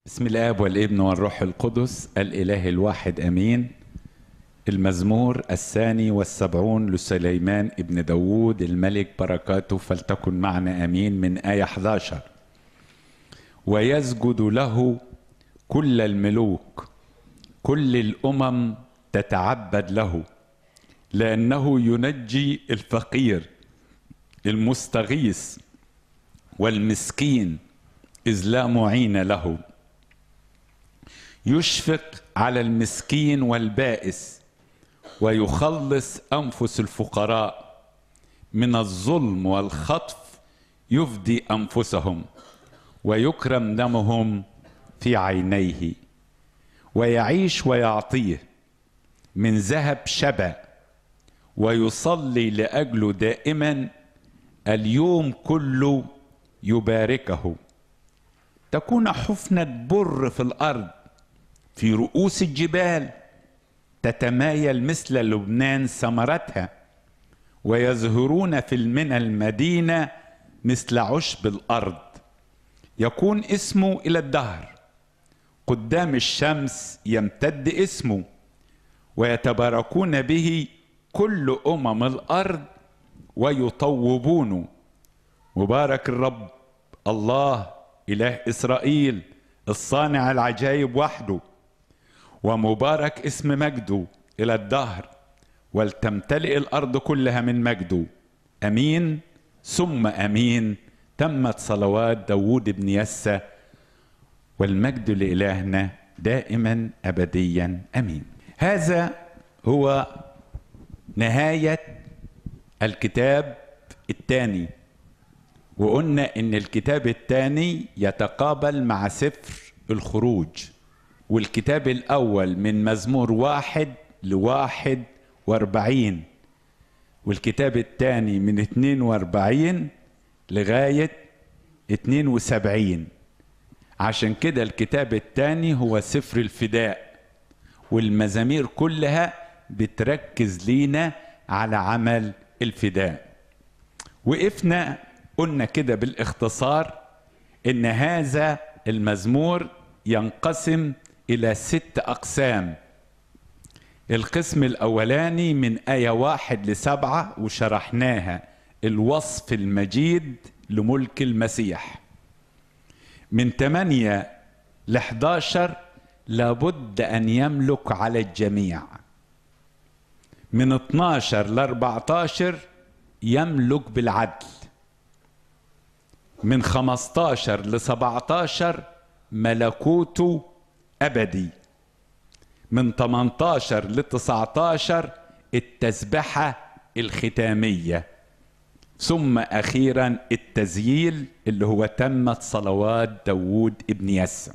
بسم الاب والابن والروح القدس الاله الواحد امين المزمور الثاني والسبعون لسليمان ابن داود الملك بركاته فلتكن معنا امين من ايه 11 ويسجد له كل الملوك كل الامم تتعبد له لانه ينجي الفقير المستغيث والمسكين اذ لا معين له يشفق على المسكين والبائس ويخلص انفس الفقراء من الظلم والخطف يفدي انفسهم ويكرم دمهم في عينيه ويعيش ويعطيه من ذهب شبع ويصلي لاجله دائما اليوم كله يباركه تكون حفنه بر في الارض في رؤوس الجبال تتمايل مثل لبنان ثمرتها ويزهرون في المنى المدينة مثل عشب الأرض يكون اسمه إلى الدهر قدام الشمس يمتد اسمه ويتباركون به كل أمم الأرض ويطوبونه مبارك الرب الله إله إسرائيل الصانع العجائب وحده ومبارك اسم مجده الى الدهر ولتمتلئ الارض كلها من مجده امين ثم امين تمت صلوات داوود بن يسى والمجد لالهنا دائما ابديا امين هذا هو نهايه الكتاب الثاني وقلنا ان الكتاب الثاني يتقابل مع سفر الخروج والكتاب الأول من مزمور واحد لواحد واربعين والكتاب الثاني من اتنين واربعين لغاية اتنين وسبعين عشان كده الكتاب الثاني هو سفر الفداء والمزامير كلها بتركز لينا على عمل الفداء وقفنا قلنا كده بالاختصار ان هذا المزمور ينقسم إلى ست أقسام القسم الأولاني من آية واحد لسبعة وشرحناها الوصف المجيد لملك المسيح من ثمانية لحداشر لابد أن يملك على الجميع من 12 ل 14 يملك بالعدل من 15 ل 17 ملكوته أبدي من 18 ل 19 التسبحة الختامية ثم أخيرا التزييل اللي هو تمت صلوات داوود ابن يسى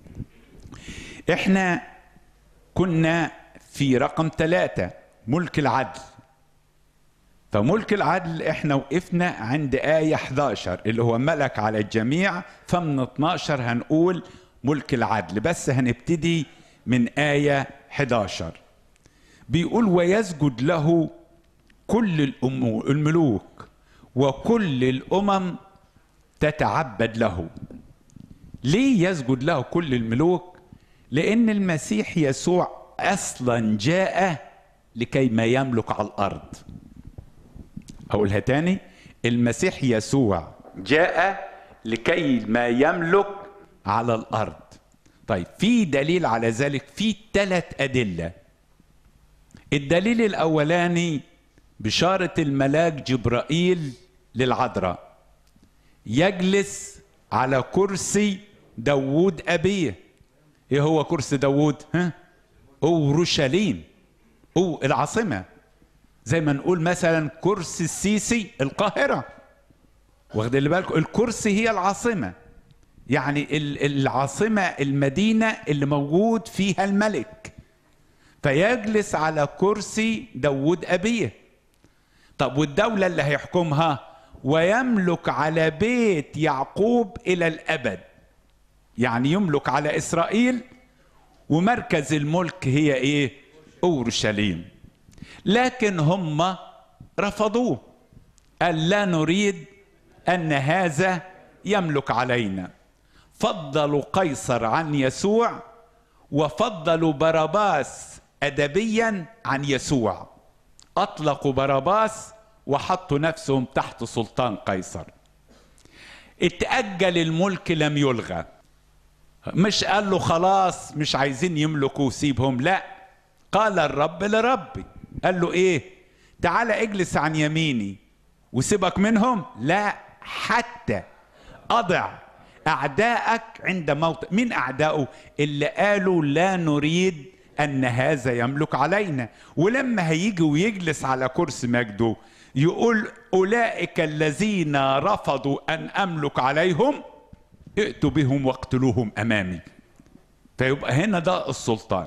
احنا كنا في رقم ثلاثة ملك العدل فملك العدل احنا وقفنا عند آية 11 اللي هو ملك على الجميع فمن 12 هنقول ملك العدل بس هنبتدي من آية 11 بيقول ويسجد له كل الملوك وكل الأمم تتعبد له ليه يسجد له كل الملوك لأن المسيح يسوع أصلا جاء لكي ما يملك على الأرض أقولها تاني المسيح يسوع جاء لكي ما يملك على الارض طيب في دليل على ذلك في ثلاث ادله الدليل الاولاني بشاره الملاك جبرائيل للعذراء يجلس على كرسي داوود ابيه ايه هو كرسي داوود ها اورشليم او العاصمه زي ما نقول مثلا كرسي السيسي القاهره واخد بالكم الكرسي هي العاصمه يعني العاصمة المدينة اللي موجود فيها الملك فيجلس على كرسي داود أبيه طب والدولة اللي هيحكمها ويملك على بيت يعقوب إلى الأبد يعني يملك على إسرائيل ومركز الملك هي إيه أورشليم لكن هم رفضوه قال لا نريد أن هذا يملك علينا فضلوا قيصر عن يسوع وفضلوا باراباس ادبيا عن يسوع اطلقوا باراباس وحطوا نفسهم تحت سلطان قيصر اتأجل الملك لم يلغى مش قال له خلاص مش عايزين يملكوا سيبهم لا قال الرب لربي قال له ايه تعال اجلس عن يميني وسيبك منهم لا حتى اضع اعدائك عند موت مين اعدائه اللي قالوا لا نريد ان هذا يملك علينا ولما هيجي ويجلس على كرسي مجده يقول اولئك الذين رفضوا ان املك عليهم ائتوا بهم واقتلوهم امامي فيبقى هنا ده السلطان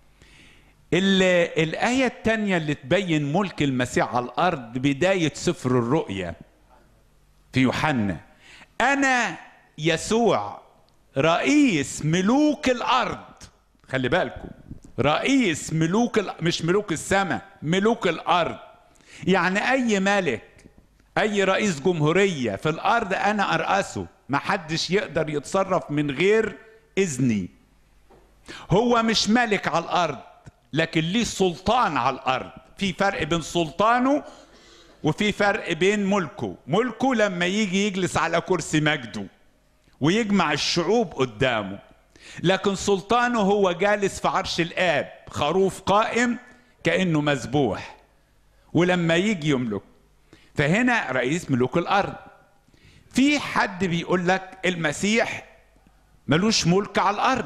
الآية الثانية اللي تبين ملك المسيح على الأرض بداية سفر الرؤيا في يوحنا أنا يسوع رئيس ملوك الأرض خلي بالكم رئيس ملوك ال... مش ملوك السماء ملوك الأرض يعني أي ملك أي رئيس جمهورية في الأرض أنا أرأسه ما حدش يقدر يتصرف من غير إذني هو مش ملك على الأرض لكن ليه سلطان على الارض في فرق بين سلطانه وفي فرق بين ملكه ملكه لما يجي يجلس على كرسي مجده ويجمع الشعوب قدامه لكن سلطانه هو جالس في عرش الاب خروف قائم كانه مذبوح ولما يجي يملك فهنا رئيس ملوك الارض في حد بيقول لك المسيح ملوش ملك على الارض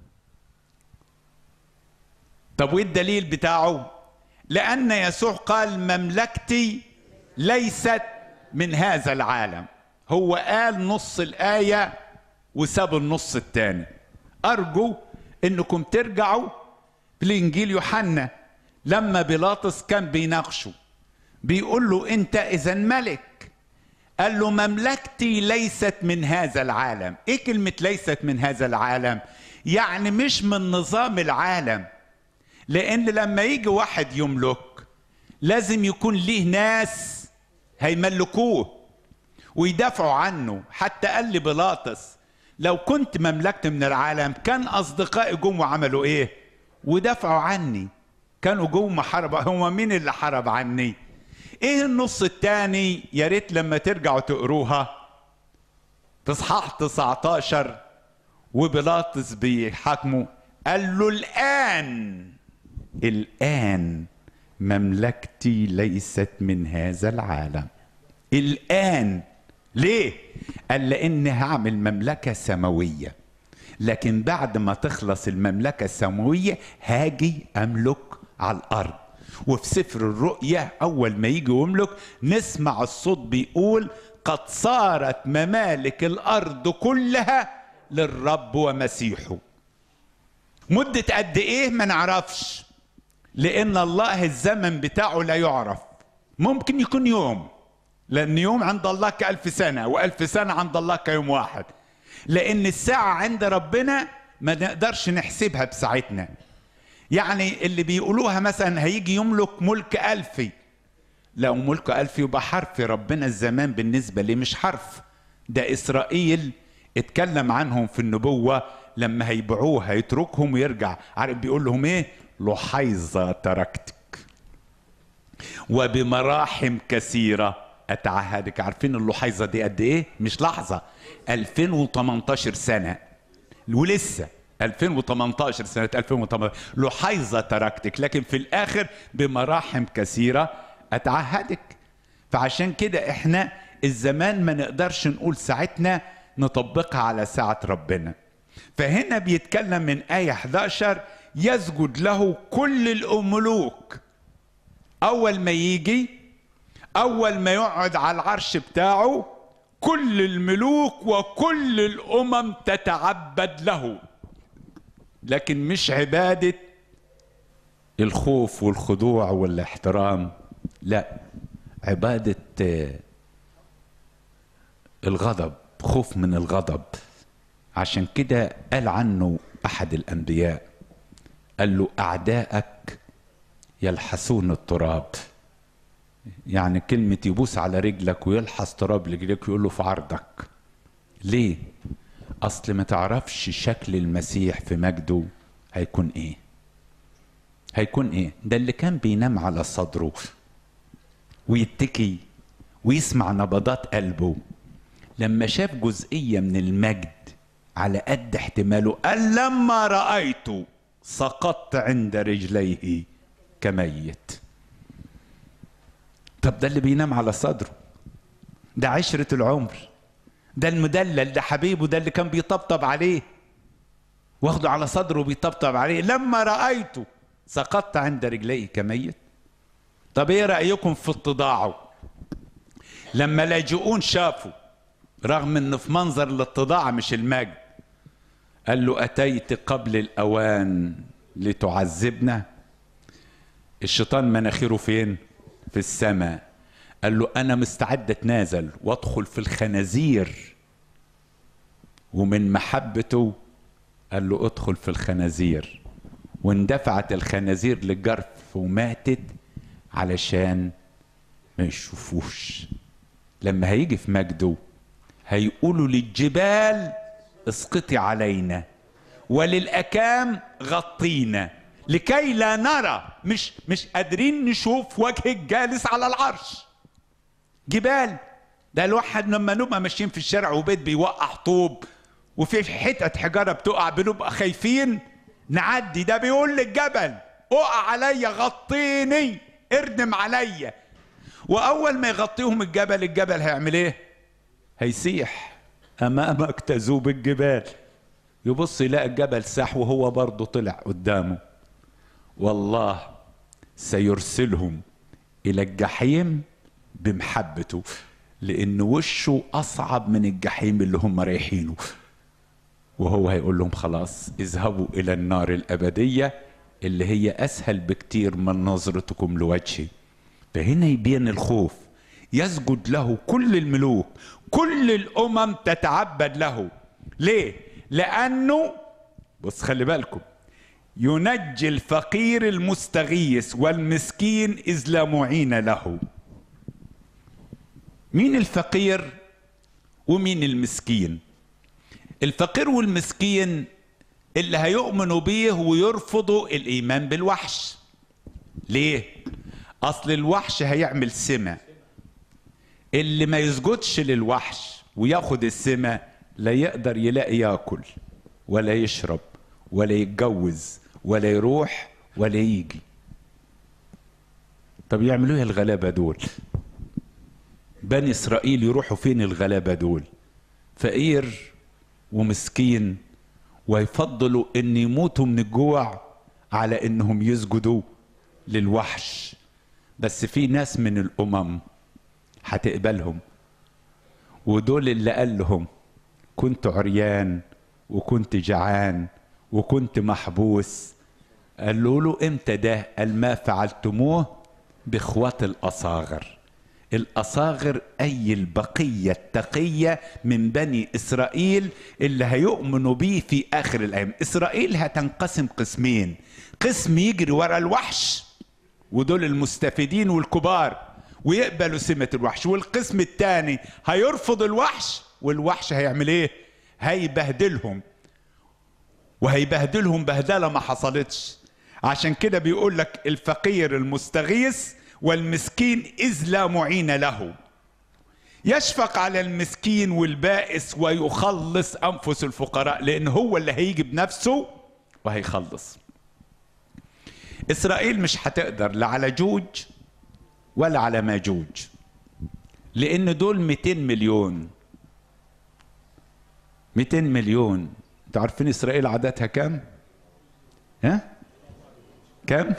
طب وايه الدليل بتاعه لان يسوع قال مملكتي ليست من هذا العالم هو قال نص الايه وساب النص الثاني ارجو انكم ترجعوا لانجيل يوحنا لما بيلاطس كان بيناقشه بيقول له انت اذا ملك قال له مملكتي ليست من هذا العالم ايه كلمه ليست من هذا العالم يعني مش من نظام العالم لان لما يجي واحد يملك لازم يكون ليه ناس هيملكوه ويدافعوا عنه حتى قال لي بيلاطس لو كنت مملكت من العالم كان اصدقائي جم وعملوا ايه ودافعوا عني كانوا جم حرب هو مين اللي حرب عني ايه النص الثاني يا ريت لما ترجعوا تقروها في اصحاح 19 وبيلاطس بيحاكمه قال له الان الآن مملكتي ليست من هذا العالم الآن ليه؟ قال لأن هعمل مملكة سماوية لكن بعد ما تخلص المملكة السماوية هاجي أملك على الأرض وفي سفر الرؤيا أول ما يجي يملك نسمع الصوت بيقول قد صارت ممالك الأرض كلها للرب ومسيحه مدة قد إيه ما نعرفش لأن الله الزمن بتاعه لا يعرف ممكن يكون يوم لأن يوم عند الله كألف سنة وألف سنة عند الله كيوم واحد لأن الساعة عند ربنا ما نقدرش نحسبها بساعتنا يعني اللي بيقولوها مثلا هيجي يملك ملك ألفي لو ملك ألفي يبقى حرف ربنا الزمان بالنسبة لي مش حرف ده إسرائيل اتكلم عنهم في النبوة لما هيبيعوه هيتركهم ويرجع عارف بيقول لهم ايه لحيظة تركتك وبمراحم كثيرة أتعهدك عارفين اللحيظة دي قد إيه؟ مش لحظة 2018 سنة ولسه 2018 سنة 2018 لحيظة تركتك لكن في الآخر بمراحم كثيرة أتعهدك فعشان كده إحنا الزمان ما نقدرش نقول ساعتنا نطبقها على ساعة ربنا فهنا بيتكلم من آية 11 يسجد له كل الملوك اول ما يجي اول ما يقعد على العرش بتاعه كل الملوك وكل الامم تتعبد له لكن مش عباده الخوف والخضوع والاحترام لا عباده الغضب خوف من الغضب عشان كده قال عنه احد الانبياء قال له أعدائك يلحسون التراب يعني كلمة يبوس على رجلك ويلحس تراب رجلك يقول له في عرضك ليه؟ اصل ما تعرفش شكل المسيح في مجده هيكون ايه هيكون ايه ده اللي كان بينام على صدره ويتكي ويسمع نبضات قلبه لما شاف جزئيه من المجد على قد احتماله قال لما رايت سقطت عند رجليه كميت طب ده اللي بينام على صدره ده عشرة العمر ده المدلل ده حبيبه ده اللي كان بيطبطب عليه واخده على صدره وبيطبطب عليه لما رأيته سقطت عند رجليه كميت طب ايه رأيكم في اتضاعه لما لاجئون شافوا رغم انه في منظر الاتضاع مش المجد قال له اتيت قبل الاوان لتعذبنا الشيطان مناخيره فين في السماء قال له انا مستعد اتنازل وادخل في الخنازير ومن محبته قال له ادخل في الخنازير واندفعت الخنازير للجرف وماتت علشان ما يشوفوش لما هيجي في مجده هيقولوا للجبال اسقطي علينا وللأكام غطينا لكي لا نرى مش مش قادرين نشوف وجه الجالس على العرش جبال ده الواحد لما نبقى ماشيين في الشارع وبيت بيوقع طوب وفي حتة حجارة بتقع بنبقى خايفين نعدي ده بيقول للجبل اقع عليا غطيني اردم عليا واول ما يغطيهم الجبل الجبل هيعمل ايه هيسيح امامك تذوب الجبال يبص يلاقي الجبل ساح وهو برضه طلع قدامه والله سيرسلهم الى الجحيم بمحبته لان وشه اصعب من الجحيم اللي هم رايحينه وهو هيقول لهم خلاص اذهبوا الى النار الابديه اللي هي اسهل بكتير من نظرتكم لوجهي فهنا يبين الخوف يسجد له كل الملوك كل الامم تتعبد له ليه لانه بص خلي بالكم ينجي الفقير المستغيث والمسكين اذ لا معين له مين الفقير ومين المسكين الفقير والمسكين اللي هيؤمنوا بيه ويرفضوا الايمان بالوحش ليه اصل الوحش هيعمل سمة اللي ما يسجدش للوحش وياخد السمة لا يقدر يلاقي ياكل ولا يشرب ولا يتجوز ولا يروح ولا يجي طب يعملوا ايه الغلابه دول بني اسرائيل يروحوا فين الغلابه دول فقير ومسكين ويفضلوا ان يموتوا من الجوع على انهم يسجدوا للوحش بس في ناس من الامم هتقبلهم ودول اللي قال لهم كنت عريان وكنت جعان وكنت محبوس قالوا له امتى ده قال ما فعلتموه باخوات الاصاغر الاصاغر اي البقيه التقيه من بني اسرائيل اللي هيؤمنوا بيه في اخر الايام اسرائيل هتنقسم قسمين قسم يجري ورا الوحش ودول المستفيدين والكبار ويقبلوا سمة الوحش والقسم الثاني هيرفض الوحش والوحش هيعمل ايه هيبهدلهم وهيبهدلهم بهدله ما حصلتش عشان كده بيقول لك الفقير المستغيث والمسكين اذ لا معين له يشفق على المسكين والبائس ويخلص انفس الفقراء لان هو اللي هيجي بنفسه وهيخلص اسرائيل مش هتقدر لا على جوج ولا على ماجوج لان دول 200 مليون 200 مليون انتوا عارفين اسرائيل عددها كام ها كام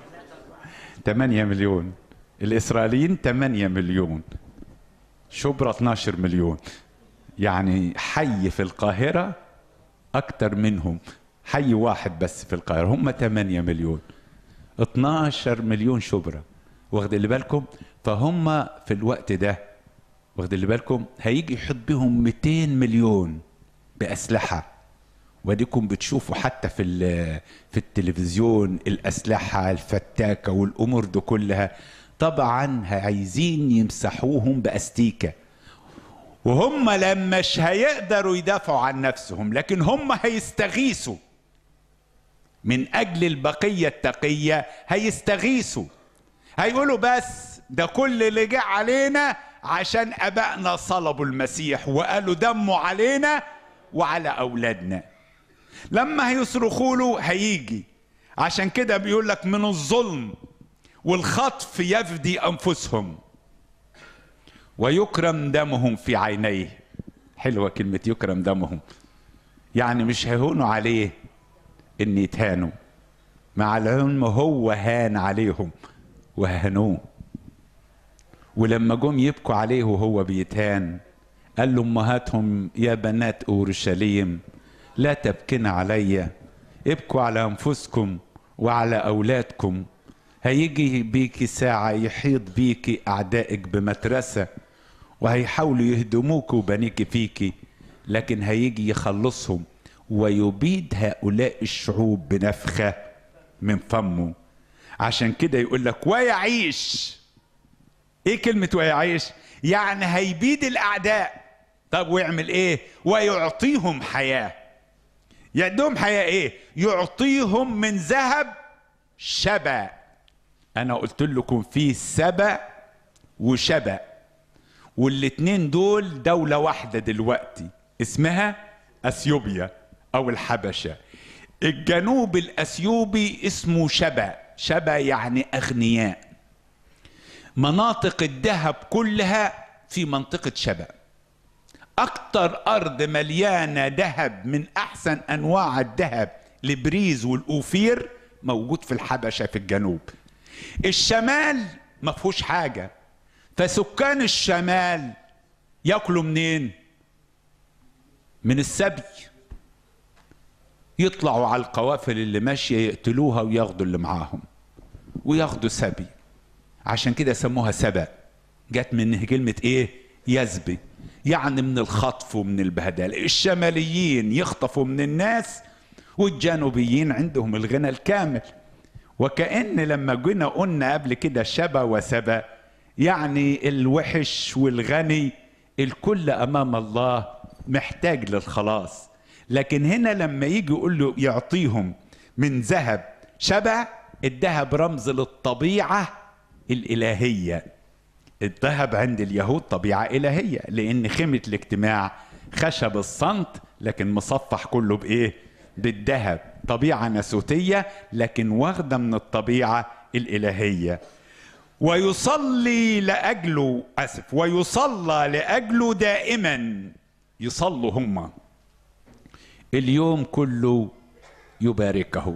8 مليون الاسرائيليين 8 مليون شبرا 12 مليون يعني حي في القاهرة أكتر منهم حي واحد بس في القاهرة هم 8 مليون 12 مليون شبرا واخد اللي بالكم فهم في الوقت ده واخد اللي بالكم هيجي يحط بهم 200 مليون بأسلحة وديكم بتشوفوا حتى في في التلفزيون الأسلحة الفتاكة والأمور دي كلها طبعا عايزين يمسحوهم بأستيكة وهم لما مش هيقدروا يدافعوا عن نفسهم لكن هم هيستغيثوا من اجل البقيه التقيه هيستغيثوا هيقولوا بس ده كل اللي جه علينا عشان ابائنا صلبوا المسيح وقالوا دمه علينا وعلى اولادنا لما هيصرخوا له هيجي عشان كده بيقول لك من الظلم والخطف يفدي انفسهم ويكرم دمهم في عينيه حلوه كلمه يكرم دمهم يعني مش هيهونوا عليه ان يتهانوا مع العلم هو هان عليهم وهنوه ولما جم يبكوا عليه وهو بيتهان قال له امهاتهم يا بنات اورشليم لا تبكن علي ابكوا على انفسكم وعلى اولادكم هيجي بيكي ساعة يحيط بيكي أعدائك بمترسة وهيحاولوا يهدموك وبنيك فيكي لكن هيجي يخلصهم ويبيد هؤلاء الشعوب بنفخة من فمه عشان كده يقول لك ويعيش ايه كلمة ويعيش يعني هيبيد الأعداء طب ويعمل ايه ويعطيهم حياة يدوم حياة ايه يعطيهم من ذهب شبا انا قلت لكم في سبا وشبا والاتنين دول دولة واحدة دلوقتي اسمها اثيوبيا او الحبشة الجنوب الاثيوبي اسمه شبا شبا يعني اغنياء مناطق الذهب كلها في منطقة شبا اكتر ارض مليانة ذهب من احسن انواع الذهب البريز والاوفير موجود في الحبشة في الجنوب الشمال ما فيهوش حاجة فسكان الشمال ياكلوا منين من السبي يطلعوا على القوافل اللي ماشية يقتلوها وياخدوا اللي معاهم وياخدوا سبي عشان كده سموها سبا جت من كلمة ايه يزبي يعني من الخطف ومن البهدلة الشماليين يخطفوا من الناس والجنوبيين عندهم الغنى الكامل وكأن لما جينا قلنا قبل كده شبا وسبا يعني الوحش والغني الكل أمام الله محتاج للخلاص لكن هنا لما يجي يقول له يعطيهم من ذهب شبع الذهب رمز للطبيعة الإلهية الذهب عند اليهود طبيعة إلهية لأن خيمة الاجتماع خشب الصمت لكن مصفح كله بإيه؟ بالذهب طبيعة ناسوتية لكن واخدة من الطبيعة الإلهية ويصلي لأجله أسف ويصلى لأجله دائما يصلوا هما اليوم كله يباركه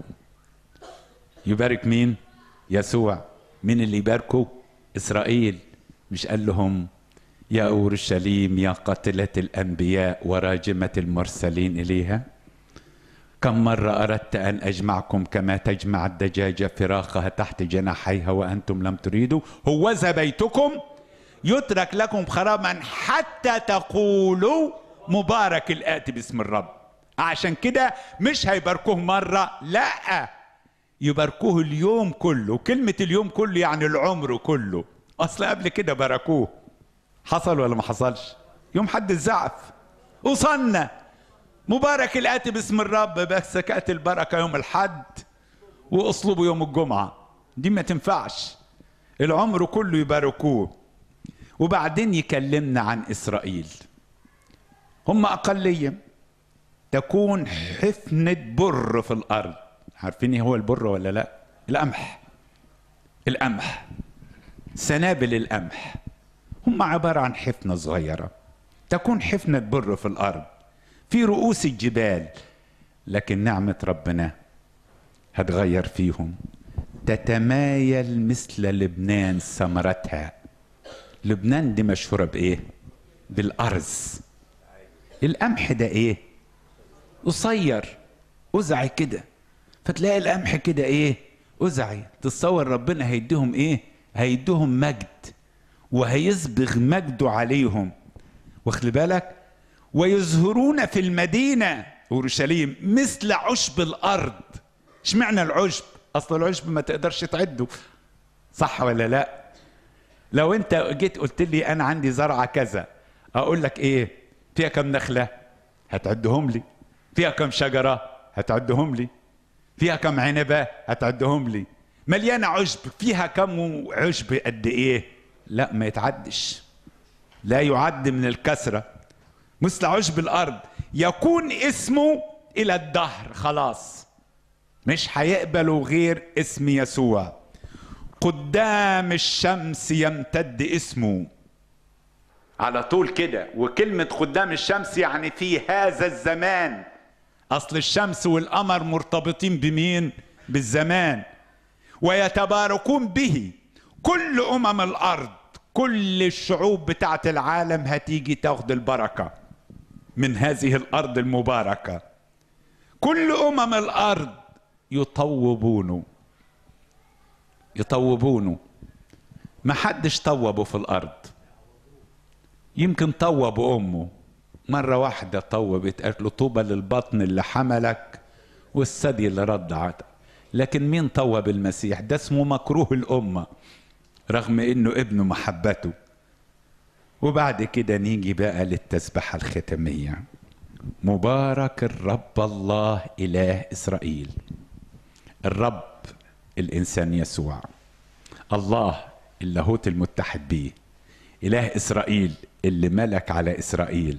يبارك مين يسوع مين اللي يباركه اسرائيل مش قال لهم يا اورشليم يا قاتله الانبياء وراجمه المرسلين اليها كم مره اردت ان اجمعكم كما تجمع الدجاجه فراخها تحت جناحيها وانتم لم تريدوا هوذا بيتكم يترك لكم خرابا حتى تقولوا مبارك الاتي باسم الرب عشان كده مش هيباركوه مرة لا يباركوه اليوم كله كلمة اليوم كله يعني العمر كله أصل قبل كده باركوه حصل ولا ما حصلش يوم حد الزعف وصلنا مبارك الآتي باسم الرب بس كانت البركة يوم الحد وأصلبه يوم الجمعة دي ما تنفعش العمر كله يباركوه وبعدين يكلمنا عن إسرائيل هم أقلية تكون حفنة بر في الأرض عارفين ايه هو البر ولا لا القمح القمح سنابل القمح هم عبارة عن حفنة صغيرة تكون حفنة بر في الأرض في رؤوس الجبال لكن نعمة ربنا هتغير فيهم تتمايل مثل لبنان ثمرتها لبنان دي مشهورة بإيه؟ بالأرز القمح ده إيه؟ قصير أزعي كده فتلاقي القمح كده إيه؟ أزعي تتصور ربنا هيديهم إيه؟ هيديهم مجد وهيسبغ مجده عليهم واخد بالك؟ ويزهرون في المدينة أورشليم مثل عشب الأرض اشمعنى العشب؟ أصل العشب ما تقدرش تعده صح ولا لا؟ لو أنت جيت قلت لي أنا عندي زرعة كذا اقول لك ايه فيها كم نخله هتعدهم لي فيها كم شجره هتعدهم لي فيها كم عنبه هتعدهم لي مليانه عشب فيها كم عشب قد ايه لا ما يتعدش لا يعد من الكثره مثل عشب الارض يكون اسمه الى الدهر خلاص مش هيقبلوا غير اسم يسوع قدام الشمس يمتد اسمه على طول كده وكلمة قدام الشمس يعني في هذا الزمان أصل الشمس والقمر مرتبطين بمين؟ بالزمان ويتباركون به كل أمم الأرض كل الشعوب بتاعت العالم هتيجي تاخد البركة من هذه الأرض المباركة كل أمم الأرض يطوبونه يطوبونه ما حدش طوبه في الأرض يمكن طوب أمه مرة واحدة طوبت قالت له طوبى للبطن اللي حملك والثدي اللي رضعت لكن مين طوب المسيح ده اسمه مكروه الأمة رغم انه ابنه محبته وبعد كده نيجي بقى للتسبحة الختامية مبارك الرب الله إله إسرائيل الرب الإنسان يسوع الله اللاهوت المتحد بيه إله إسرائيل اللي ملك على إسرائيل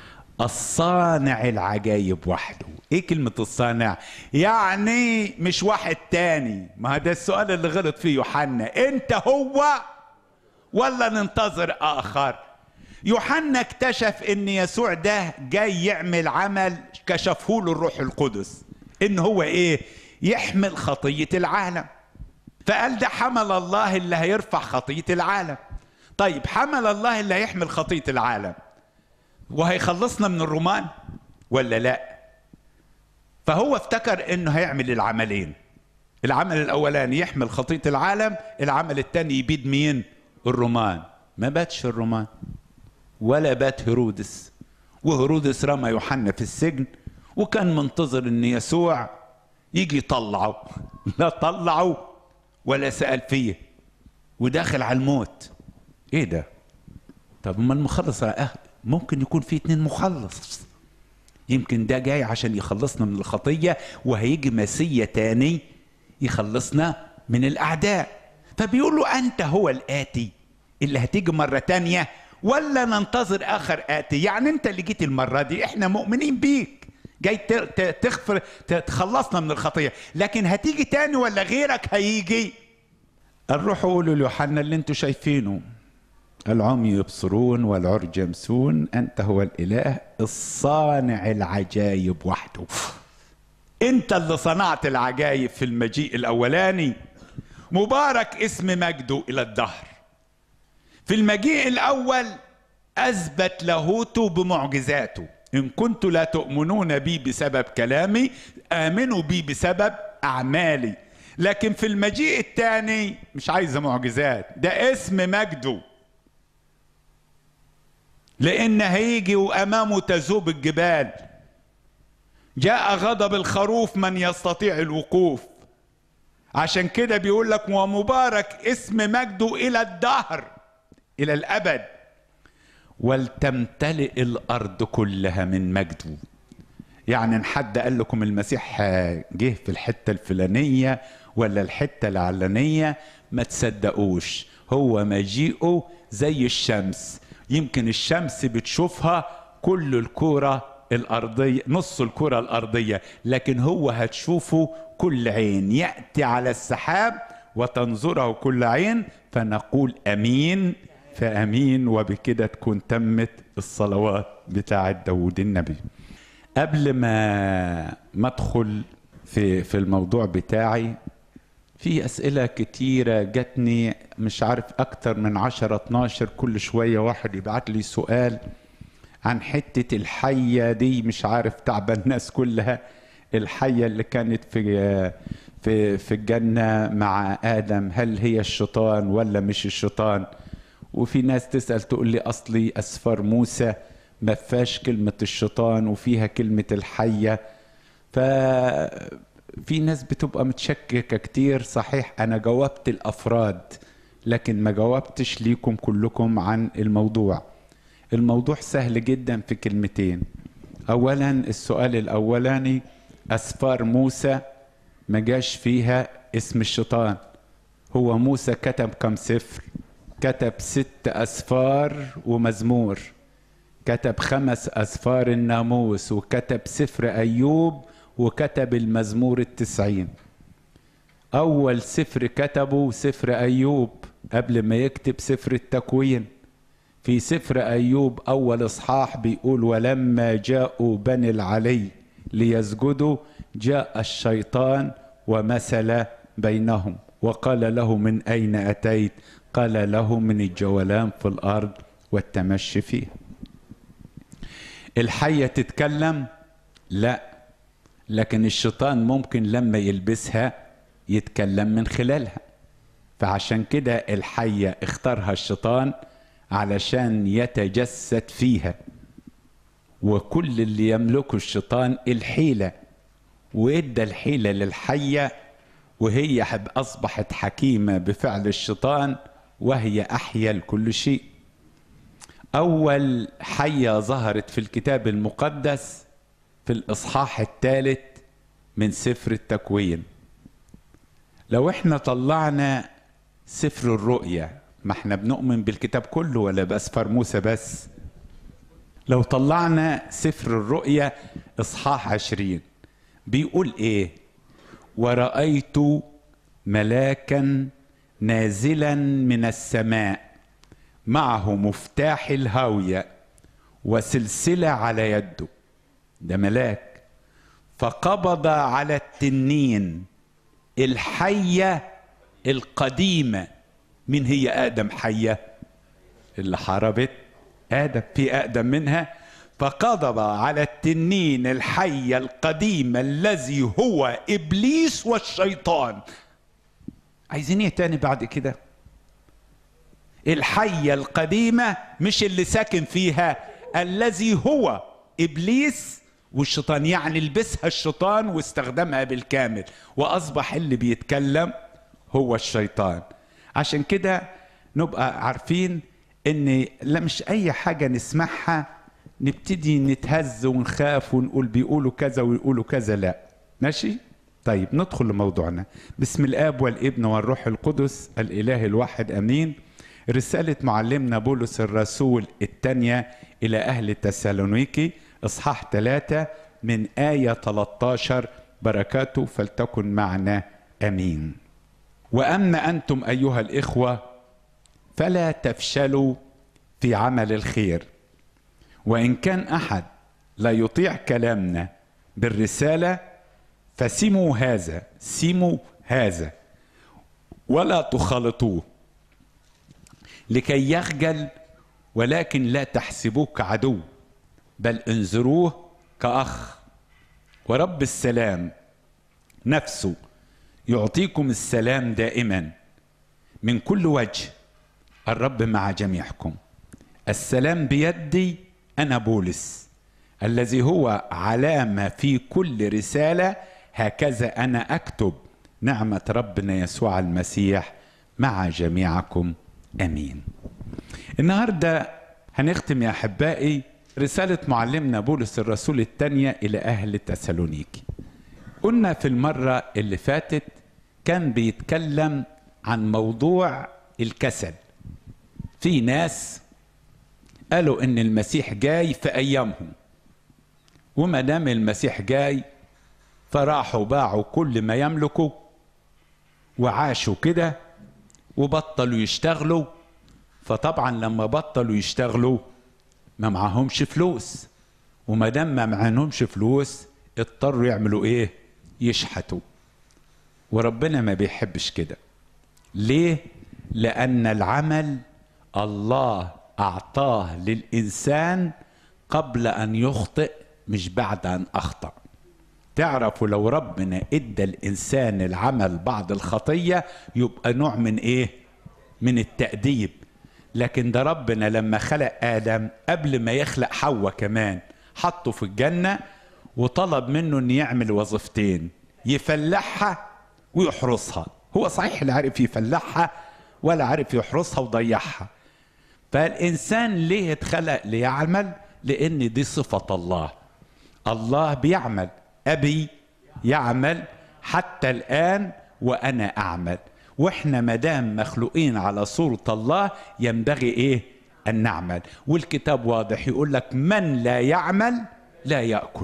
الصانع العجايب وحده ايه كلمة الصانع يعني مش واحد تاني ما ده السؤال اللي غلط فيه يوحنا انت هو ولا ننتظر اخر يوحنا اكتشف ان يسوع ده جاي يعمل عمل كشفه له الروح القدس ان هو ايه يحمل خطية العالم فقال ده حمل الله اللي هيرفع خطية العالم طيب حمل الله اللي هيحمل خطية العالم وهيخلصنا من الرومان ولا لا فهو افتكر انه هيعمل العملين العمل الاولاني يحمل خطية العالم العمل الثاني يبيد مين الرومان ما باتش الرومان ولا بات هيرودس وهيرودس رمى يوحنا في السجن وكان منتظر ان يسوع يجي يطلعه لا طلعه ولا سأل فيه وداخل على الموت ايه ده طب ما المخلص أه ممكن يكون في اتنين مخلص يمكن ده جاي عشان يخلصنا من الخطية وهيجي مسيا تاني يخلصنا من الأعداء فبيقول له أنت هو الآتي اللي هتيجي مرة تانية ولا ننتظر آخر آتي يعني أنت اللي جيت المرة دي إحنا مؤمنين بيك جاي تغفر تخلصنا من الخطية لكن هتيجي تاني ولا غيرك هيجي الروح قولوا ليوحنا اللي انتوا شايفينه العمي يبصرون والعرج يمسون انت هو الاله الصانع العجايب وحده انت اللي صنعت العجايب في المجيء الاولاني مبارك اسم مجده الى الدهر في المجيء الاول اثبت لاهوته بمعجزاته ان كنتم لا تؤمنون بي بسبب كلامي امنوا بي بسبب اعمالي لكن في المجيء الثاني مش عايزه معجزات ده اسم مجده لان هيجي وامامه تذوب الجبال جاء غضب الخروف من يستطيع الوقوف عشان كده بيقول لك ومبارك اسم مجده الى الدهر الى الابد ولتمتلئ الارض كلها من مجده يعني ان حد قال لكم المسيح جه في الحته الفلانيه ولا الحته العلانيه ما تصدقوش هو مجيئه زي الشمس يمكن الشمس بتشوفها كل الكرة الأرضية نص الكرة الأرضية لكن هو هتشوفه كل عين يأتي على السحاب وتنظره كل عين فنقول أمين فأمين وبكده تكون تمت الصلوات بتاعة داود النبي قبل ما ما ادخل في في الموضوع بتاعي في أسئلة كتيرة جاتني مش عارف أكتر من عشرة 12 كل شوية واحد يبعت لي سؤال عن حتة الحية دي مش عارف تعب الناس كلها الحية اللي كانت في في في الجنة مع آدم هل هي الشيطان ولا مش الشيطان وفي ناس تسأل تقول لي أصلي أسفار موسى ما فيهاش كلمة الشيطان وفيها كلمة الحية ف في ناس بتبقى متشككة كتير صحيح أنا جاوبت الأفراد لكن ما جاوبتش ليكم كلكم عن الموضوع الموضوع سهل جدا في كلمتين اولا السؤال الاولاني اسفار موسى ما جاش فيها اسم الشيطان هو موسى كتب كم سفر كتب ست اسفار ومزمور كتب خمس اسفار الناموس وكتب سفر ايوب وكتب المزمور التسعين اول سفر كتبه سفر ايوب قبل ما يكتب سفر التكوين في سفر ايوب اول اصحاح بيقول ولما جاءوا بني العلي ليسجدوا جاء الشيطان ومثل بينهم وقال له من اين اتيت قال له من الجولان في الارض والتمشي فيها الحيه تتكلم لا لكن الشيطان ممكن لما يلبسها يتكلم من خلالها فعشان كده الحيه اختارها الشيطان علشان يتجسد فيها وكل اللي يملكه الشيطان الحيله وادى الحيله للحيه وهي اصبحت حكيمه بفعل الشيطان وهي احيا لكل شيء اول حيه ظهرت في الكتاب المقدس في الاصحاح الثالث من سفر التكوين لو احنا طلعنا سفر الرؤيا ما احنا بنؤمن بالكتاب كله ولا بأسفار موسى بس لو طلعنا سفر الرؤيا اصحاح عشرين بيقول ايه ورأيت ملاكا نازلا من السماء معه مفتاح الهاوية وسلسلة على يده ده ملاك فقبض على التنين الحية القديمة من هي آدم حية اللي حاربت آدم في أقدم منها فقضب على التنين الحية القديمة الذي هو إبليس والشيطان عايزين ايه تاني بعد كده الحية القديمة مش اللي ساكن فيها الذي هو إبليس والشيطان يعني لبسها الشيطان واستخدمها بالكامل وأصبح اللي بيتكلم هو الشيطان عشان كده نبقى عارفين ان لا مش اي حاجه نسمعها نبتدي نتهز ونخاف ونقول بيقولوا كذا ويقولوا كذا لا ماشي طيب ندخل لموضوعنا بسم الاب والابن والروح القدس الاله الواحد امين رساله معلمنا بولس الرسول الثانيه الى اهل تسالونيكي اصحاح ثلاثة من آية 13 بركاته فلتكن معنا امين واما انتم ايها الاخوه فلا تفشلوا في عمل الخير وان كان احد لا يطيع كلامنا بالرساله فسموا هذا سموا هذا ولا تخالطوه لكي يخجل ولكن لا تحسبوه كعدو بل انظروه كاخ ورب السلام نفسه يعطيكم السلام دائما من كل وجه الرب مع جميعكم السلام بيدي انا بولس الذي هو علامه في كل رساله هكذا انا اكتب نعمه ربنا يسوع المسيح مع جميعكم امين النهارده هنختم يا احبائي رساله معلمنا بولس الرسول الثانيه الى اهل تسالونيكي قلنا في المره اللي فاتت كان بيتكلم عن موضوع الكسل في ناس قالوا ان المسيح جاي في ايامهم وما دام المسيح جاي فراحوا باعوا كل ما يملكوا وعاشوا كده وبطلوا يشتغلوا فطبعا لما بطلوا يشتغلوا ما معهمش فلوس وما دام ما معهمش فلوس اضطروا يعملوا ايه يشحتوا وربنا ما بيحبش كده ليه لان العمل الله اعطاه للانسان قبل ان يخطئ مش بعد ان اخطا تعرفوا لو ربنا ادى الانسان العمل بعد الخطيه يبقى نوع من ايه من التاديب لكن ده ربنا لما خلق ادم قبل ما يخلق حواء كمان حطه في الجنه وطلب منه ان يعمل وظيفتين يفلحها ويحرسها هو صحيح لا عارف يفلحها ولا عارف يحرسها وضيعها فالإنسان ليه اتخلق ليعمل لأن دي صفة الله الله بيعمل أبي يعمل حتى الآن وأنا أعمل وإحنا مدام مخلوقين على صورة الله ينبغي إيه أن نعمل والكتاب واضح يقول لك من لا يعمل لا يأكل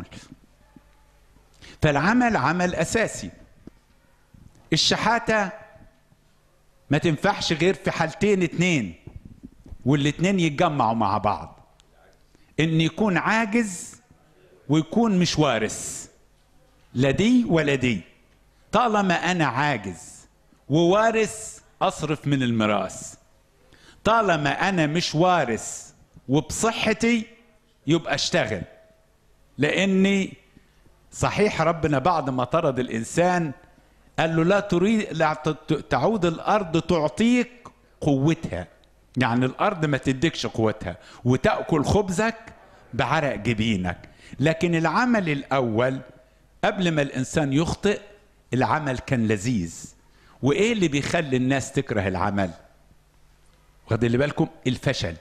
فالعمل عمل أساسي الشحاتة ما تنفعش غير في حالتين اتنين والاتنين يتجمعوا مع بعض ان يكون عاجز ويكون مش وارث لا دي ولا دي طالما انا عاجز ووارث اصرف من الميراث طالما انا مش وارث وبصحتي يبقى اشتغل لاني صحيح ربنا بعد ما طرد الانسان قال له لا تريد لا تعود الارض تعطيك قوتها يعني الارض ما تديكش قوتها وتاكل خبزك بعرق جبينك لكن العمل الاول قبل ما الانسان يخطئ العمل كان لذيذ وايه اللي بيخلي الناس تكره العمل واخد اللي بالكم الفشل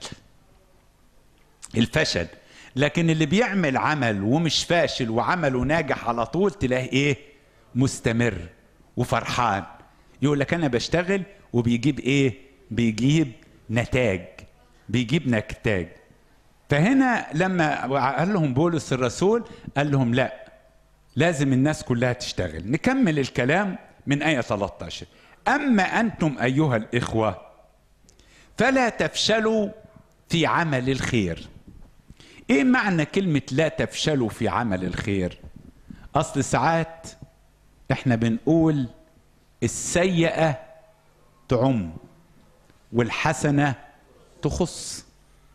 الفشل لكن اللي بيعمل عمل ومش فاشل وعمله ناجح على طول تلاقيه ايه مستمر وفرحان يقول لك انا بشتغل وبيجيب ايه بيجيب نتاج بيجيب نتاج فهنا لما قال لهم بولس الرسول قال لهم لا لازم الناس كلها تشتغل نكمل الكلام من آية 13 أما أنتم أيها الإخوة فلا تفشلوا في عمل الخير إيه معنى كلمة لا تفشلوا في عمل الخير أصل ساعات إحنا بنقول السيئة تعم والحسنة تخص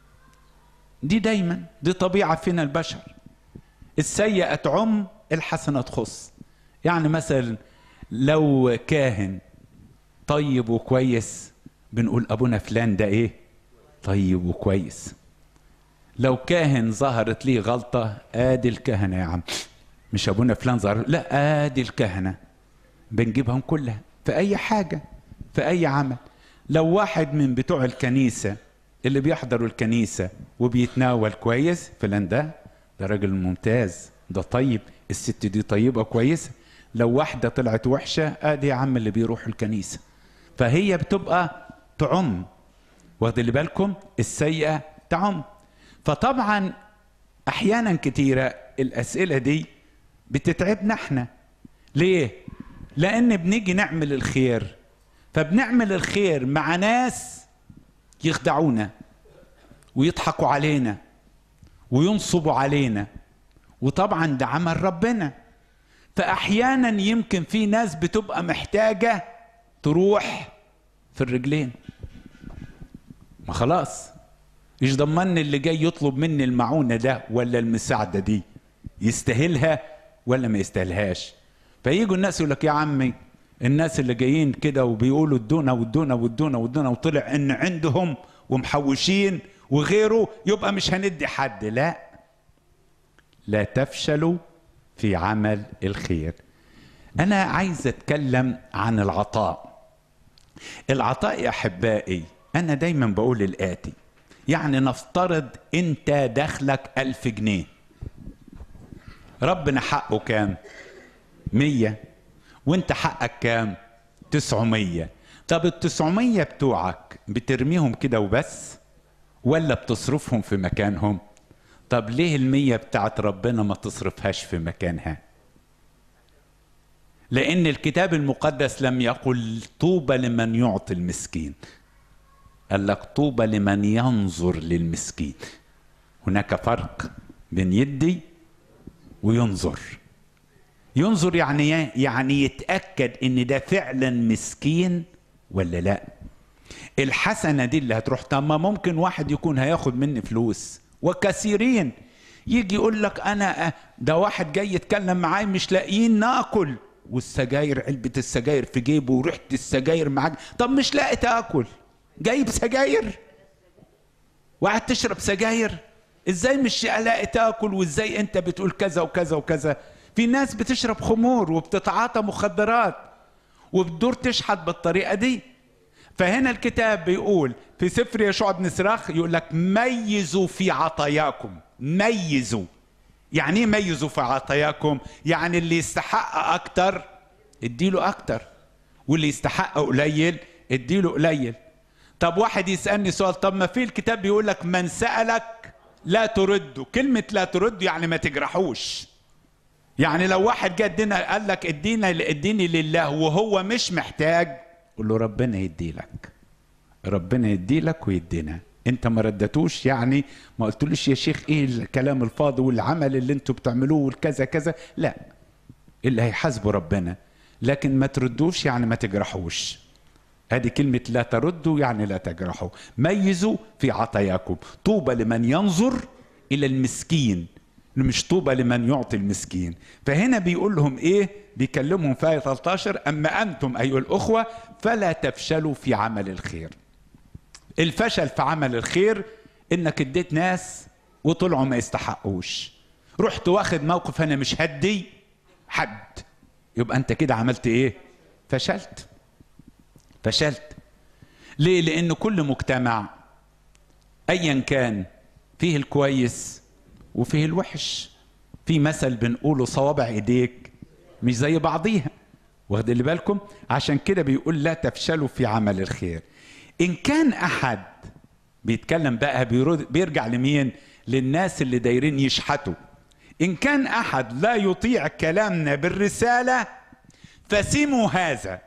دي دايما دي طبيعة فينا البشر السيئة تعم الحسنة تخص يعني مثلا لو كاهن طيب وكويس بنقول أبونا فلان ده إيه طيب وكويس لو كاهن ظهرت ليه غلطة آدي الكهنة يا عم مش أبونا فلان ظهر لا آدي الكهنة بنجيبهم كلها في أي حاجة في أي عمل لو واحد من بتوع الكنيسة اللي بيحضروا الكنيسة وبيتناول كويس فلان ده ده راجل ممتاز ده طيب الست دي طيبة كويسة لو واحدة طلعت وحشة ادي يا عم اللي بيروح الكنيسة فهي بتبقى تعم واخد اللي بالكم السيئة تعم فطبعا احيانا كتيرة الاسئلة دي بتتعبنا احنا ليه لان بنيجي نعمل الخير فبنعمل الخير مع ناس يخدعونا ويضحكوا علينا وينصبوا علينا وطبعا ده عمل ربنا فاحيانا يمكن في ناس بتبقى محتاجه تروح في الرجلين ما خلاص ايش ضمني اللي جاي يطلب مني المعونه ده ولا المساعده دي يستاهلها ولا ما يستاهلهاش فييجوا الناس يقول لك يا عمي الناس اللي جايين كده وبيقولوا ادونا وادونا وادونا وادونا وطلع ان عندهم ومحوشين وغيره يبقى مش هندي حد لا لا تفشلوا في عمل الخير انا عايز اتكلم عن العطاء العطاء يا احبائي انا دايما بقول الاتي يعني نفترض انت دخلك ألف جنيه ربنا حقه كام مية وانت حقك كام تسعمية طب التسعمية بتوعك بترميهم كده وبس ولا بتصرفهم في مكانهم طب ليه المية بتاعت ربنا ما تصرفهاش في مكانها لأن الكتاب المقدس لم يقل طوبى لمن يعطي المسكين قال لك طوبى لمن ينظر للمسكين هناك فرق بين يدي وينظر ينظر يعني يعني يتاكد ان ده فعلا مسكين ولا لا الحسنه دي اللي هتروح طب ما ممكن واحد يكون هياخد مني فلوس وكثيرين يجي يقول لك انا ده واحد جاي يتكلم معاي مش لاقيين ناكل والسجاير علبه السجاير في جيبه وريحه السجاير معاك طب مش لاقي تاكل جايب سجاير وقاعد تشرب سجاير ازاي مش الاقي تاكل وازاي انت بتقول كذا وكذا وكذا في ناس بتشرب خمور وبتتعاطى مخدرات وبتدور تشحت بالطريقه دي فهنا الكتاب بيقول في سفر يشوع بن سراخ يقول لك ميزوا في عطاياكم ميزوا يعني ايه ميزوا في عطاياكم يعني اللي يستحق اكتر اديله اكتر واللي يستحق قليل اديله قليل طب واحد يسالني سؤال طب ما في الكتاب بيقول لك من سالك لا ترده كلمه لا ترده يعني ما تجرحوش يعني لو واحد جه ادينا قال لك ادينا اديني لله وهو مش محتاج قول له ربنا يدي لك ربنا يدي لك ويدينا انت ما ردتوش يعني ما قلتلوش يا شيخ ايه الكلام الفاضي والعمل اللي انتوا بتعملوه والكذا كذا لا اللي هيحاسبه ربنا لكن ما تردوش يعني ما تجرحوش هذه كلمة لا تردوا يعني لا تجرحوا ميزوا في عطاياكم طوبى لمن ينظر إلى المسكين مش طوبى لمن يعطي المسكين فهنا بيقول لهم ايه بيكلمهم في آية 13 أما أنتم أيها الأخوة فلا تفشلوا في عمل الخير الفشل في عمل الخير انك اديت ناس وطلعوا ما يستحقوش رحت واخد موقف انا مش هدي حد يبقى انت كده عملت ايه فشلت فشلت ليه لان كل مجتمع ايا كان فيه الكويس وفيه الوحش في مثل بنقوله صوابع ايديك مش زي بعضيها واخد اللي بالكم عشان كده بيقول لا تفشلوا في عمل الخير ان كان احد بيتكلم بقى بيرجع لمين للناس اللي دايرين يشحتوا ان كان احد لا يطيع كلامنا بالرساله فسموا هذا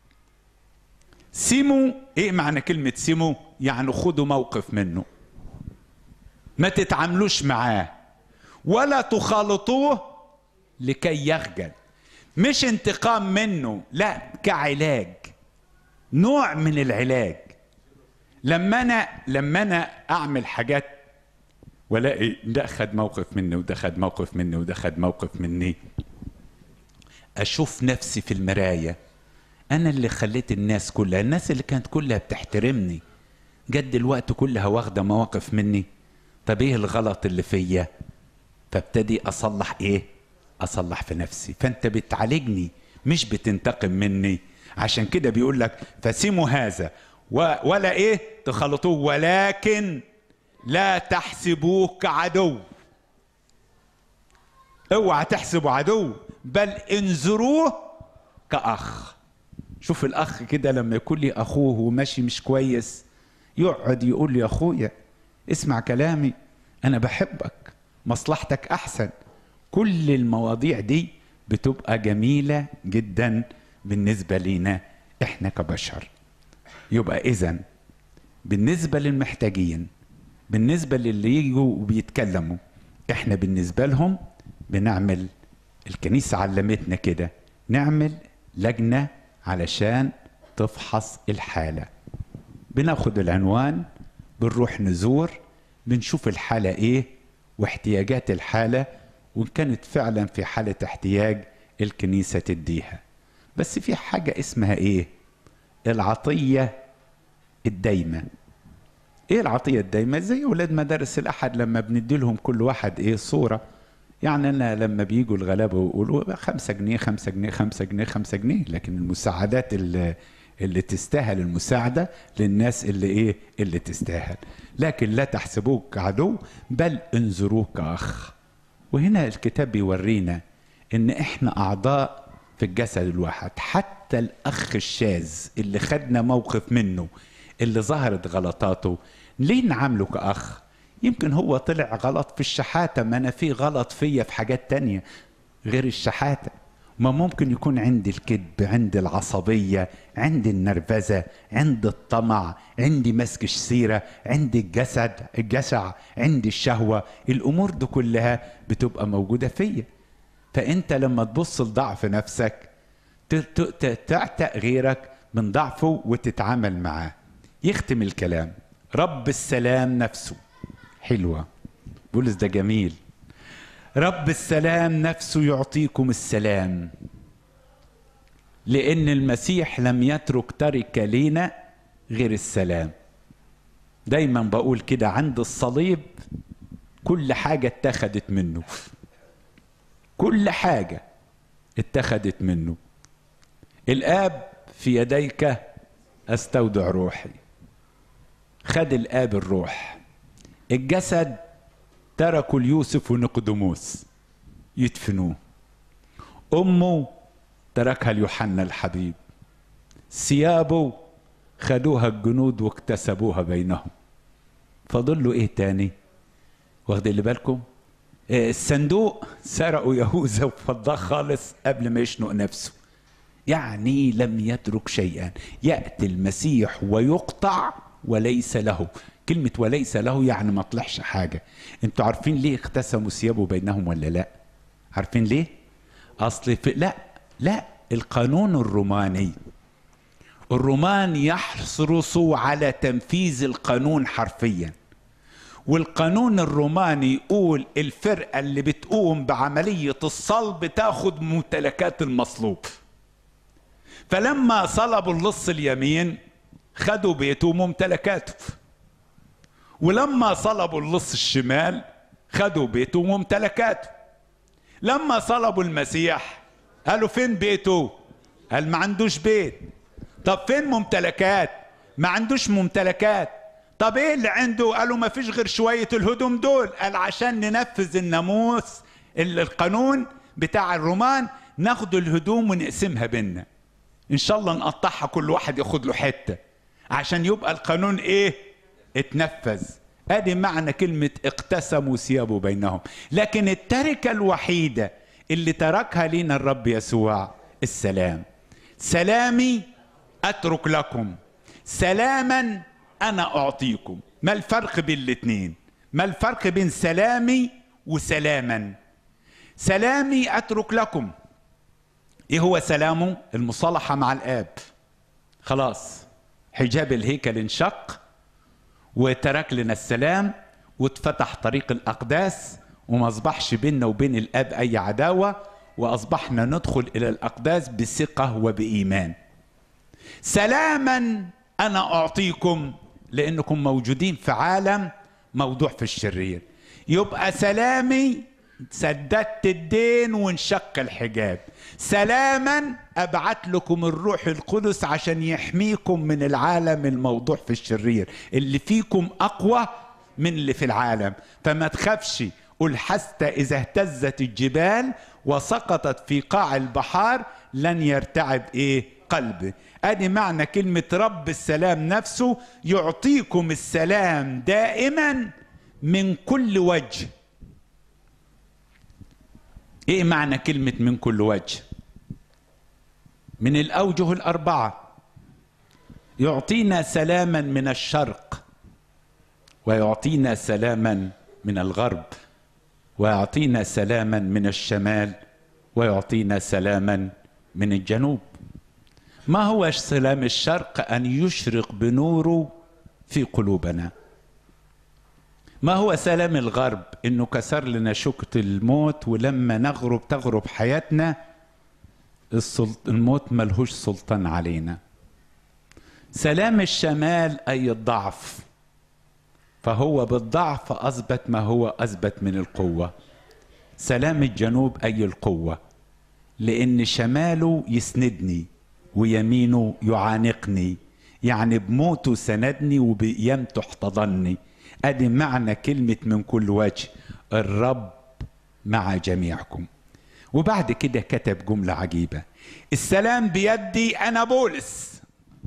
سموا ايه معنى كلمه سموا يعني خدوا موقف منه ما تتعاملوش معاه ولا تخالطوه لكي يخجل مش انتقام منه لا كعلاج نوع من العلاج لما انا لما انا اعمل حاجات والاقي ده خد موقف مني وده خد موقف مني وده خد موقف مني اشوف نفسي في المرايه انا اللي خليت الناس كلها الناس اللي كانت كلها بتحترمني جت دلوقتي كلها واخده مواقف مني طب ايه الغلط اللي فيا فابتدي اصلح ايه اصلح في نفسي فانت بتعالجني مش بتنتقم مني عشان كده بيقول لك فسموا هذا ولا ايه تخلطوه ولكن لا تحسبوه كعدو اوعى تحسبوا عدو بل انظروه كاخ شوف الاخ كده لما يكون لي اخوه وماشي مش كويس يقعد يقول لي يا اخويا اسمع كلامي انا بحبك مصلحتك احسن كل المواضيع دي بتبقى جميله جدا بالنسبه لينا احنا كبشر يبقى اذا بالنسبه للمحتاجين بالنسبه للي يجوا وبيتكلموا احنا بالنسبه لهم بنعمل الكنيسه علمتنا كده نعمل لجنه علشان تفحص الحاله بناخد العنوان بنروح نزور بنشوف الحاله ايه واحتياجات الحاله وان كانت فعلا في حاله احتياج الكنيسه تديها بس في حاجه اسمها ايه العطيه الدايمه ايه العطيه الدايمه زي اولاد مدارس الاحد لما بندي لهم كل واحد ايه صوره يعني انا لما بيجوا الغلابه ويقولوا خمسة جنيه خمسة جنيه خمسة جنيه خمسة جنيه لكن المساعدات اللي اللي تستاهل المساعدة للناس اللي ايه اللي تستاهل لكن لا تحسبوه كعدو بل انظروه كأخ وهنا الكتاب بيورينا ان احنا اعضاء في الجسد الواحد حتى الاخ الشاذ اللي خدنا موقف منه اللي ظهرت غلطاته ليه نعامله كأخ يمكن هو طلع غلط في الشحاتة ما أنا في غلط فيا في حاجات تانية غير الشحاتة ما ممكن يكون عندي الكذب عندي العصبية عندي النرفزة عندي الطمع عندي مسك السيرة عندي الجسد الجشع عندي الشهوة الأمور دي كلها بتبقى موجودة فيا فأنت لما تبص لضعف نفسك تعتق غيرك من ضعفه وتتعامل معاه يختم الكلام رب السلام نفسه حلوة بولس ده جميل رب السلام نفسه يعطيكم السلام لأن المسيح لم يترك ترك لينا غير السلام دايما بقول كده عند الصليب كل حاجة اتخذت منه كل حاجة اتخذت منه الآب في يديك استودع روحي خد الاب الروح الجسد تركوا ليوسف ونقدموس يدفنوه امه تركها ليوحنا الحبيب ثيابه خدوها الجنود واكتسبوها بينهم فاضل له ايه تاني واخد اللي بالكم آه، الصندوق سرقوا يهوذا وفضاه خالص قبل ما يشنق نفسه يعني لم يترك شيئا ياتي المسيح ويقطع وليس له كلمة وليس له يعني ما طلعش حاجة انتوا عارفين ليه اقتسموا ثيابه بينهم ولا لا عارفين ليه اصل في لا لا القانون الروماني الرومان يحرصوا على تنفيذ القانون حرفيا والقانون الروماني يقول الفرقة اللي بتقوم بعملية الصلب تاخد ممتلكات المصلوب فلما صلبوا اللص اليمين خدوا بيته وممتلكاته ولما صلبوا اللص الشمال خدوا بيته وممتلكاته لما صلبوا المسيح قالوا فين بيته قال ما عندوش بيت طب فين ممتلكات ما عندوش ممتلكات طب ايه اللي عنده قالوا ما فيش غير شوية الهدوم دول قال عشان ننفذ الناموس القانون بتاع الرومان ناخد الهدوم ونقسمها بينا ان شاء الله نقطعها كل واحد ياخد له حته عشان يبقى القانون ايه اتنفذ ادي معنى كلمه اقتسموا ثيابه بينهم لكن التركه الوحيده اللي تركها لنا الرب يسوع السلام سلامي اترك لكم سلاما انا اعطيكم ما الفرق بين الاثنين ما الفرق بين سلامي وسلاما سلامي اترك لكم ايه هو سلامه المصالحه مع الاب خلاص حجاب الهيكل انشق وترك لنا السلام واتفتح طريق الاقداس وما اصبحش بيننا وبين الاب اي عداوه واصبحنا ندخل الى الاقداس بثقه وبايمان سلاما انا اعطيكم لانكم موجودين في عالم موضوع في الشرير يبقى سلامي سددت الدين وانشق الحجاب سلاما ابعت لكم الروح القدس عشان يحميكم من العالم الموضوع في الشرير اللي فيكم اقوى من اللي في العالم فما تخافش قل حتى اذا اهتزت الجبال وسقطت في قاع البحار لن يرتعب ايه قلبي ادي معنى كلمه رب السلام نفسه يعطيكم السلام دائما من كل وجه ايه معنى كلمة من كل وجه من الاوجه الاربعة يعطينا سلاما من الشرق ويعطينا سلاما من الغرب ويعطينا سلاما من الشمال ويعطينا سلاما من الجنوب ما هو سلام الشرق ان يشرق بنوره في قلوبنا ما هو سلام الغرب انه كسر لنا شوكة الموت ولما نغرب تغرب حياتنا السلط... الموت ملهوش سلطان علينا سلام الشمال اي الضعف فهو بالضعف اثبت ما هو اثبت من القوه سلام الجنوب اي القوه لان شماله يسندني ويمينه يعانقني يعني بموته سندني وبقيامته احتضني ادي معنى كلمه من كل وجه الرب مع جميعكم وبعد كده كتب جمله عجيبه السلام بيدي انا بولس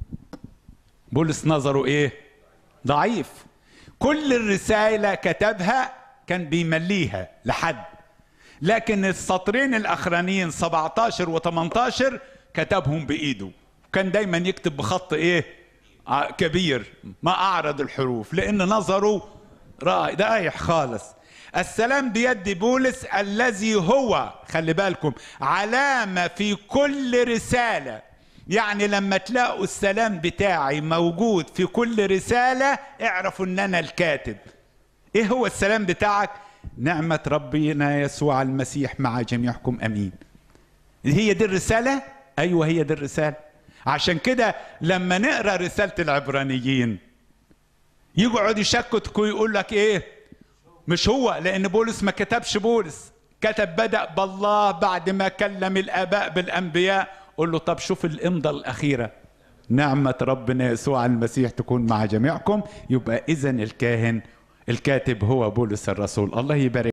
بولس نظره ايه ضعيف كل الرساله كتبها كان بيمليها لحد لكن السطرين الاخرانيين 17 و18 كتبهم بايده كان دايما يكتب بخط ايه كبير ما اعرض الحروف لان نظره رايح خالص السلام بيد بولس الذي هو خلي بالكم علامة في كل رسالة يعني لما تلاقوا السلام بتاعي موجود في كل رسالة اعرفوا ان انا الكاتب ايه هو السلام بتاعك نعمة ربنا يسوع المسيح مع جميعكم امين هي دي الرسالة ايوه هي دي الرسالة عشان كده لما نقرا رسالة العبرانيين يقعد يشكك ويقول لك ايه مش هو لان بولس ما كتبش بولس كتب بدأ بالله بعد ما كلم الآباء بالأنبياء قول له طب شوف الإمضة الأخيرة نعمة ربنا يسوع المسيح تكون مع جميعكم يبقى إذا الكاهن الكاتب هو بولس الرسول الله يبارك